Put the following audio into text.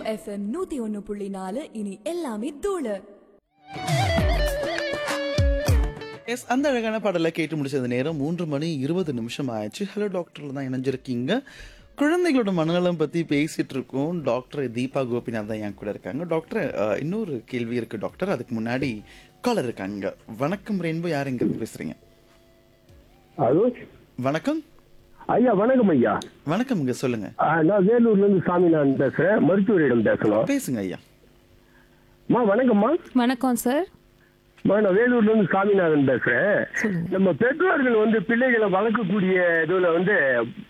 FM நூத்தி ஒன்னு புள்ளி நாலு இனி எல்லாமே தூளு எஸ் அந்த அழகான பாடலை கேட்டு முடிச்சது நேரம் மூன்று மணி இருபது நிமிஷம் ஆயிடுச்சு ஹலோ டாக்டர்ல தான் இணைஞ்சிருக்கீங்க குழந்தைகளோட மனநலம் பத்தி பேசிட்டு இருக்கோம் டாக்டர் தீபா கோபிநாத் தான் என் கூட இருக்காங்க டாக்டர் அஹ், இன்னொரு கேள்வி இருக்கு டாக்டர் அதுக்கு முன்னாடி காலர் இருக்காங்க வணக்கம் ரெயின்போ யார் எங்க இருந்து பேசுறீங்க ஹலோ வணக்கம் ஐயா வணக்கம் ஐயா வணக்கம் இங்க சொல்லுங்க ஆ, நான் வேலூர்ல இருந்து சாமிநாதன் பேசுறேன் மருத்துவரிடம் பேசணும் பேசுங்க ஐயா அம்மா வணக்கம்மா வணக்கம் சார் அம்மா, நான் வேலூர்ல இருந்து சாமிநாதன் பேசுறேன் நம்ம பெற்றோர்கள் வந்து பிள்ளைகளை வளர்க்கக்கூடிய இதுல வந்து